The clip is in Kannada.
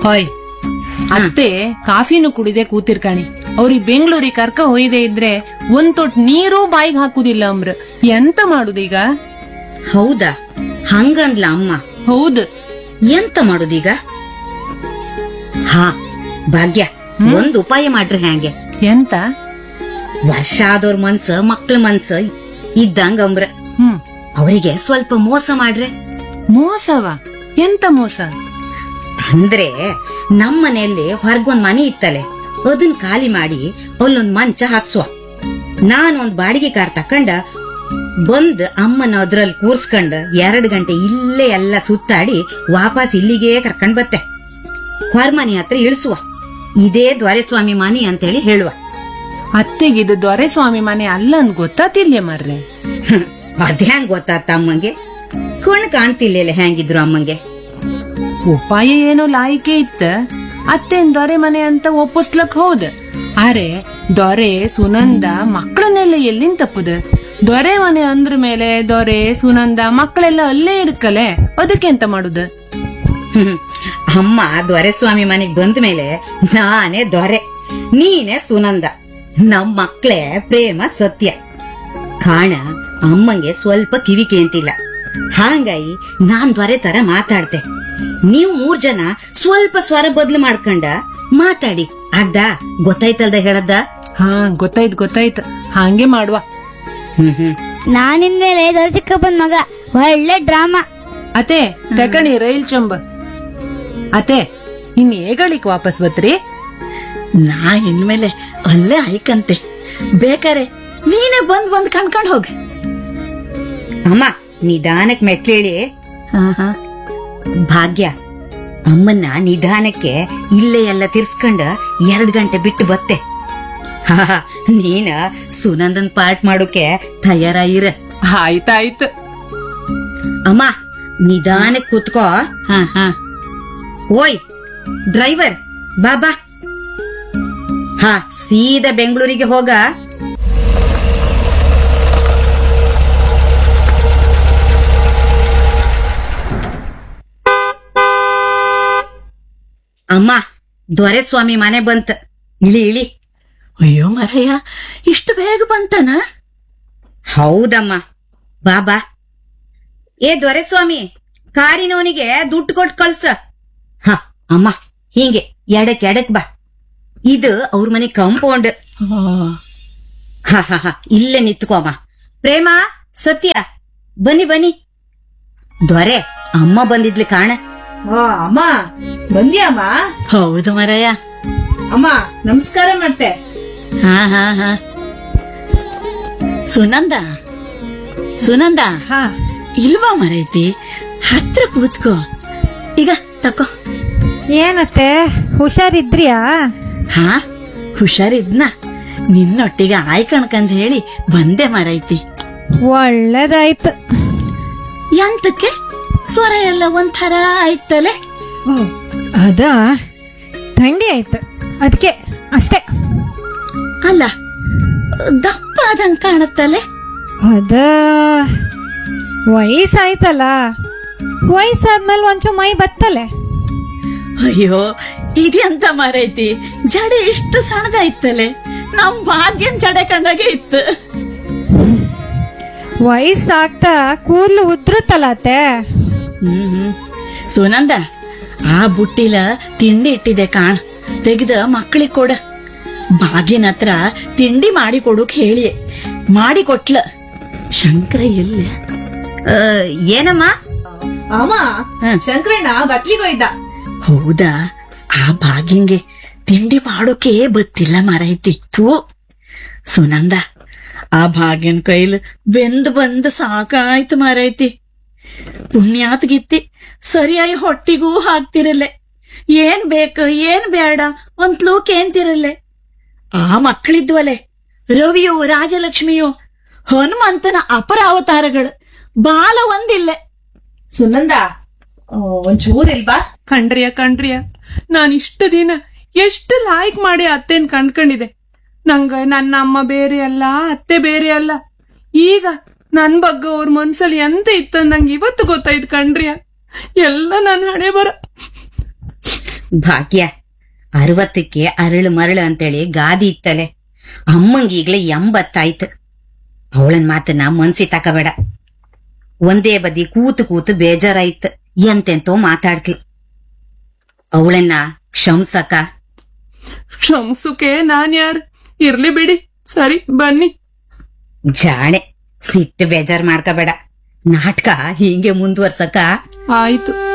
ಹೊಯ್ ಅತ್ತೆ ಕಾಫಿನೂ ಕುಡಿದೆ ಕೂತಿರ್ಕಾಣಿ ಅವ್ರಿಗೆ ಬೆಂಗಳೂರಿಗೆ ಕರ್ಕ ಹೊಯ್ದೆ ಇದ್ರೆ ಒಂದ್ ತೊಟ್ ನೀರು ಬಾಯಿಗೆ ಹಾಕುದಿಲ್ಲ ಅಮ್ರ ಎಂತ ಮಾಡುದೀಗ ಹೌದಾ ಹಂಗಂದ್ಲ ಅಮ್ಮ ಹೌದು ಎಂತ ಮಾಡುದೀಗ ಹಾ ಭಾಗ್ಯ ಒಂದ್ ಉಪಾಯ ಮಾಡ್ರಿ ಹ್ಯಾಂಗೆ ಎಂತ ವರ್ಷ ಆದವ್ರ ಮನ್ಸ ಮಕ್ಳ ಮನ್ಸ ಇದ್ದಂಗ ಅಂಬ್ರ ಹ್ಮ್ ಅವರಿಗೆ ಸ್ವಲ್ಪ ಮೋಸ ಮಾಡ್ರೆ ಮೋಸವ ಎಂತ ಮೋಸ ಅಂದ್ರೆ ನಮ್ ಮನೆಯಲ್ಲಿ ಹೊರಗೊಂದ್ ಮನೆ ಇತ್ತಲೆ ಅದನ್ ಖಾಲಿ ಮಾಡಿ ಅಲ್ಲೊಂದ್ ಮಂಚ ಹಾಕ್ಸುವ ನಾನೊಂದ್ ಬಾಡಿಗೆ ಕಾರ್ ತಕೊಂಡ ಬಂದ್ ಅಮ್ಮನ ಅದ್ರಲ್ಲಿ ಕೂರ್ಸ್ಕೊಂಡ್ ಎರಡ್ ಗಂಟೆ ಇಲ್ಲೇ ಎಲ್ಲ ಸುತ್ತಾಡಿ ವಾಪಸ್ ಇಲ್ಲಿಗೆ ಕರ್ಕೊಂಡ್ ಬತ್ತೆ ಹೊರಮನೆ ಹತ್ರ ಇಳಿಸುವ ಇದೇ ದ್ವಾರಸ್ವಾಮಿ ಮನೆ ಅಂತೇಳಿ ಹೇಳುವ ಅತ್ತೆಗಿದು ದೊರೆಸ್ವಾಮಿ ಮನೆ ಅಲ್ಲ ಅನ್ ಗೊತ್ತಾತಿಲ್ಯ ಮರ್ರೆ ಹ್ಮ್, ಅದ್ ಹೆಂಗ್ ಗೊತ್ತಾತ ಅಮ್ಮಂಗೆ ಕಣ್ ಕಾಣ್ತಿಲ್ಲ ಹೆಂಗಿದ್ರು ಅಮ್ಮಂಗೆ ಉಪಾಯ ಏನೋ ಲಾಯಿಕೆ ಇತ್ತ ಅತ್ತೆನ್ ದೊರೆ ಮನೆ ಅಂತ ಒಪ್ಪಿಸ್ಲಕ್ ಹೌದ್ ಆರೆ ದೊರೆ ಸುನಂದ ಮಕ್ಕಳನ್ನೆಲ್ಲ ಎಲ್ಲಿಂದ ತಪ್ಪುದ ದೊರೆ ಮನೆ ಅಂದ್ರ ಮೇಲೆ ದೊರೆ ಸುನಂದ ಮಕ್ಕಳೆಲ್ಲ ಅಲ್ಲೇ ಇರ್ಕಲೆ ಅದಕ್ಕೆ ಎಂತ ಮಾಡುದ ಹ್ಮ್. ಅಮ್ಮ ದೊರೆಸ್ವಾಮಿ ಮನೆಗ್ ಬಂದ ಮೇಲೆ ನಾನೇ ದೊರೆ ನೀನೇ ಸುನಂದ ನಮ್ ಮಕ್ಳೇ ಪ್ರೇಮ ಸತ್ಯ ಕಾಣ ಅಮ್ಮಂಗೆ ಸ್ವಲ್ಪ ಕಿವಿ ಕೇಂತಿಲ್ಲ ಹಾಂಗಾಗಿ ನಾನ್ ದೊರೆ ತರ ಮಾತಾಡ್ತೆ ನೀವು ಮೂರ್ ಜನ ಸ್ವಲ್ಪ ಸ್ವರ ಬದ್ಲು ಮಾಡ್ಕೊಂಡ ಮಾತಾಡಿ ಆಗ್ದಾ ಗೊತ್ತಾಯ್ತಲ್ದ ಹೇಳದ್ದ ಹಾ ಗೊತ್ತಾಯ್ತು ಗೊತ್ತಾಯ್ತು ಹಾಗೆ ಮಾಡುವ ಹ್ಮ್ ಹ್ಮ್ ನಾನಿನ್ಮೇಲೆ ದೊರೆ ಚಿಕ್ಕಪ್ಪನ ಮಗ ಒಳ್ಳೆ ಡ್ರಾಮಾ ಅತೆ ತಕಣಿ ರೈಲ್ ಚಂಬ ಅತೆ ಇನ್ ಏಗಳಿಕ್ ವಾಪಸ್ ಬತ್ರಿ ನಾ ಇನ್ಮೇಲೆ ಅಲ್ಲೇ ಆಯ್ಕಂತೆ ಬೇಕಾರೆ ನೀನೇ ಬಂದ್ ಬಂದ್ ಕಣ್ಕೊಂಡ್ ಹೋಗ್ ಅಮ್ಮ ನಿಧಾನಕ್ ಮೆಟ್ಲೇಳಿ ಹಾ ಹಾ ಭಾಗ್ಯ ಅಮ್ಮನ್ನ ನಿಧಾನಕ್ಕೆ ಇಲ್ಲೇ ಎಲ್ಲ ತಿರ್ಸ್ಕೊಂಡ ಎರಡ್ ಗಂಟೆ ಬಿಟ್ಟು ಬತ್ತೆ ಹಾ ನೀನ ಸುನಂದನ್ ಪಾರ್ಟ್ ಮಾಡೋಕೆ ತಯಾರಾಗಿರ ಆಯ್ತಾಯ್ತು ಅಮ್ಮ ನಿಧಾನಕ್ ಕೂತ್ಕೋ ಹಾ ಹಾ ಓಯ್ ಡ್ರೈವರ್ ಬಾಬಾ ಹಾ ಸೀದಾ ಬೆಂಗಳೂರಿಗೆ ಹೋಗ ಅಮ್ಮ ದೊರೆಸ್ವಾಮಿ ಮನೆ ಬಂತ ಇಳಿ ಇಳಿ ಅಯ್ಯೋ ಮರಯ್ಯ ಇಷ್ಟು ಬೇಗ ಬಂತನ ಹೌದಮ್ಮ ಬಾಬಾ ಏ ದೊರೆಸ್ವಾಮಿ ಕಾರಿನವನಿಗೆ ದುಡ್ಡು ಕೊಟ್ಟು ಕಳ್ಸ ಹ ಅಮ್ಮ ಹೀಗೆ ಎಡಕ್ ಎಡಕ್ ಬಾ ಇದು ಅವ್ರ ಮನೆ ಕಾಂಪೌಂಡ್ ಹ ಹ ಹ ಇಲ್ಲೇ ನಿತ್ಕೋ ಅಮ್ಮ ಪ್ರೇಮ ಸತ್ಯ ಬನ್ನಿ ಬನ್ನಿ ದೊರೆ ಅಮ್ಮ ಬಂದಿದ್ಲಿ ಕಾಣ ಅಮ್ಮ ಬಂದ್ಯಾಮ್ಮ ಹೌದು ಮರಯ್ಯ ಅಮ್ಮ ನಮಸ್ಕಾರ ಮಾಡ್ತೆ ಹಾ ಹಾ ಹಾ ಸುನಂದ ಸುನಂದ ಹಾ ಇಲ್ವಾ ಮರೈತಿ ಹತ್ರ ಕೂತ್ಕೋ ಈಗ ತಕೋ ಏನತ್ತೆ ಹುಷಾರಿದ್ರಿಯಾ ಹಾ ಹುಷಾರಿದ್ನ ನಿನ್ನೊಟ್ಟಿಗೆ ಆಯ್ಕಣ್ಕಂದ್ ಹೇಳಿ ಬಂದೆ ಮರೈತಿ ಒಳ್ಳೇದಾಯ್ತು ಎಂತಕ್ಕೆ ಸ್ವರ ಎಲ್ಲ ಒಂಥರ ಆಯ್ತಲೆ ಓ ಅದ ಥಂಡಿ ಆಯ್ತು ಅದಕ್ಕೆ ಅಷ್ಟೇ ಅಲ್ಲ ದಪ್ಪ ಆದಂಗ್ ಕಾಣುತ್ತಲೆ ಅದ ವಯಸ್ಸಾಯ್ತಲ್ಲ ವಯಸ್ಸಾದ್ಮೇಲೆ ಒಂಚೂರು ಮೈ ಬತ್ತಲೆ ಅಯ್ಯೋ ಇದೆಂತ ಮರೈತಿ ಜಡೆ ಇಷ್ಟು ಸಣ್ಣದಾಯ್ತಲೆ ನಮ್ ಭಾಗ್ಯನ್ ಜಡೆ ಕಂಡಾಗೆ ಇತ್ತು ವಯಸ್ಸಾಗ್ತಾ ಕೂದಲು ಉದ್ರುತ್ತಲ್ಲ ಅತ್ತೆ ಹ್ಮ್ ಹ್ಮ್ ಸುನಂದ ಆ ಬುಟ್ಟಿಲ ತಿಂಡಿ ಇಟ್ಟಿದೆ ಕಾಣ್ ತೆಗ್ದ ಮಕ್ಕಳಿಗೆ ಕೊಡ ಭಾಗ್ಯನ ಹತ್ರ ತಿಂಡಿ ಮಾಡಿ ಕೊಡೋಕ್ ಹೇಳಿ ಮಾಡಿ ಕೊಟ್ಲ ಶಂಕರ ಎಲ್ಲ ಆ, ಏನಮ್ಮ ಅಮ್ಮ ಹ್ಮ್. ಶಂಕರಣ್ಣ ಬಟ್ಲಿಗೆ ಹೋಯ್ದ ಹೌದಾ ಆ ಭಾಗ್ಯಂಗೆ ತಿಂಡಿ ಮಾಡೋಕೆ ಬತ್ತಿಲ್ಲ ಮರೈತಿ ಥೂ ಸುನಂದ ಆ ಭಾಗ್ಯನ್ ಕೈಲ್ ಬೆಂದ್ ಬಂದ್ ಸಾಕಾಯ್ತು ಮರೈತಿ ಪುಣ್ಯಾತ್ ಗಿತ್ತಿ ಸರಿಯಾಗಿ ಹೊಟ್ಟಿಗೂ ಹಾಕ್ತಿರಲ್ಲೆ ಏನ್ ಬೇಕು ಏನ್ ಬೇಡ ಒಂದ್ ಕೇಂತಿರಲ್ಲೆ ಆ ಮಕ್ಕಳಿದ್ವಲೆ ರವಿಯೋ ರಾಜಲಕ್ಷ್ಮಿಯೋ ಹನುಮಂತನ ಅಪರ ಅವತಾರಗಳು ಬಾಲ ಒಂದಿಲ್ಲೆ ಸುನಂದ ಒಂಚೂರ್ ಇಲ್ವಾ ಕಂಡ್ರಿಯ ಕಂಡ್ರಿಯ ನಾನ್ ಇಷ್ಟು ದಿನ ಎಷ್ಟು ಲಾಯ್ಕ್ ಮಾಡಿ ಅತ್ತೆನ್ ಕಂಡ್ಕೊಂಡಿದೆ ನಂಗ ನನ್ನ ಅಮ್ಮ ಬೇರೆ ಅಲ್ಲ ಅತ್ತೆ ಬೇರೆ ಅಲ್ಲ ಈಗ ನನ್ ಬಗ್ಗೆ ಅವ್ರ ಮನ್ಸಲ್ಲಿ ಎಂತ ಇತ್ತ ನಂಗೆ ಇವತ್ತು ಗೊತ್ತಾಯ್ತು ಕಂಡ್ರಿಯ ಎಲ್ಲ ನನ್ನ ಹಣೆ ಬರ ಭಾಗ್ಯ ಅರವತ್ತಕ್ಕೆ ಅರಳು ಮರಳು ಅಂತೇಳಿ ಗಾದಿ ಇತ್ತಲೆ ಅಮ್ಮಂಗ್ ಈಗ್ಲೇ ಎಂಬತ್ತಾಯ್ತು ಅವಳನ್ ಮಾತನ್ನ ಮನ್ಸಿ ತಕಬೇಡ ಒಂದೇ ಬದಿ ಕೂತು ಕೂತು ಬೇಜಾರಾಯ್ತು ಎಂತೆಂತೋ ಮಾತಾಡ್ತಿ ಅವಳನ್ನ ಕ್ಷಮ್ಸಕ ಕ್ಷಮ್ಸುಕೆ ನಾನ್ ಯಾರ್ ಇರ್ಲಿ ಬಿಡಿ ಸರಿ ಬನ್ನಿ ಜಾಣೆ ಸಿಟ್ಟು ಬೇಜಾರ್ ಮಾಡ್ಕೋಬೇಡ ನಾಟಕ ಹೀಗೆ ಮುಂದುವರ್ಸಕ ಆಯ್ತು